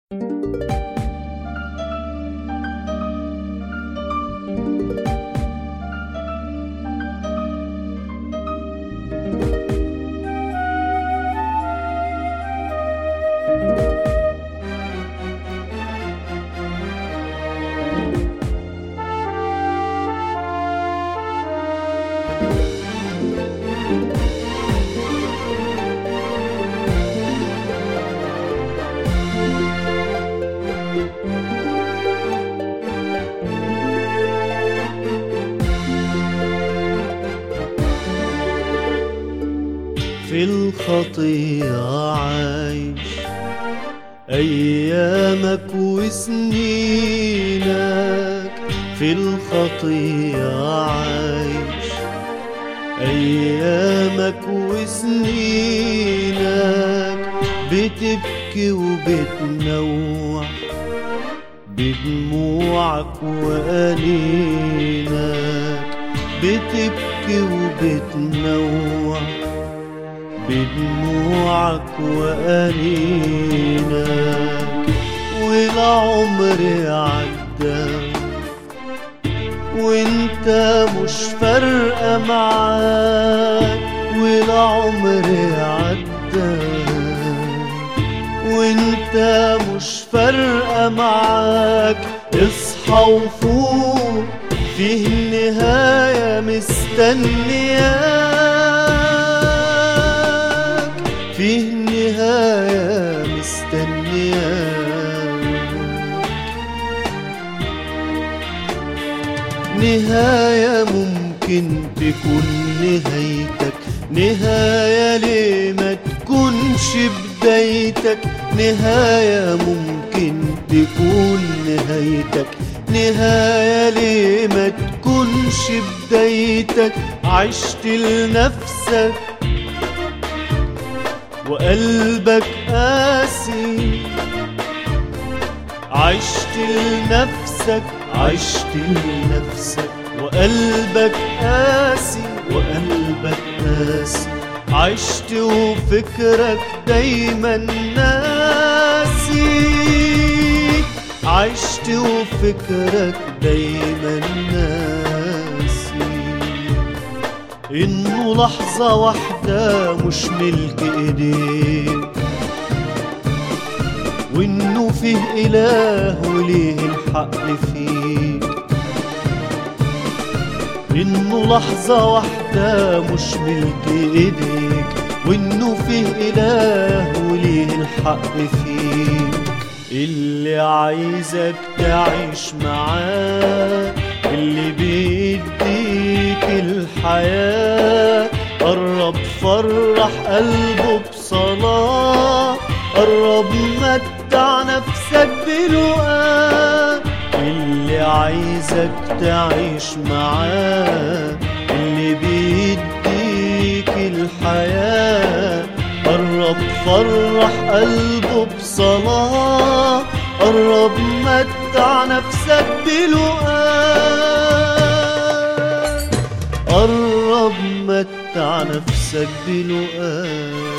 في الخطيئة عايش أيامك وسنينك في الخطيئة عايش أيامك وسنينك بتبكي وبتنوح بدموعك وأنينك بتبكي وبتنوح بدموعك وأنينك والعمر عدى وانت مش فارقة معاك والعمر عدى وانت مش فارقة معاك اصحى وفوق فيه النهاية مستنياك فيه النهاية مستنياك نهاية ممكن تكون نهايتك نهاية ليه ما تكونش بدايتك نهاية ممكن تكون نهايتك نهاية ليه ما تكونش بدايتك عشت لنفسك وقلبك قاسي عشت لنفسك عشت لنفسك وقلبك قاسي وقلبك قاسي عشت وفكرك دايما ناسي عشت وفكرك دايما ناسي انه لحظة واحدة مش ملك ايديك وانه فيه اله وليه الحق فيك انه لحظة واحدة مش ملك ايديك وانه فيه اله وليه الحق فيك اللي عايزك تعيش معاه اللي بيديك الحياة قرب فرح قلبه بصلاة قرب متع نفسك بلقاه اللي عايزك تعيش معاه اللي بيديك الحياة قرب فرح قلبه بصلاة قرب متع نفسك بلقاه قرب متع نفسك بلقاه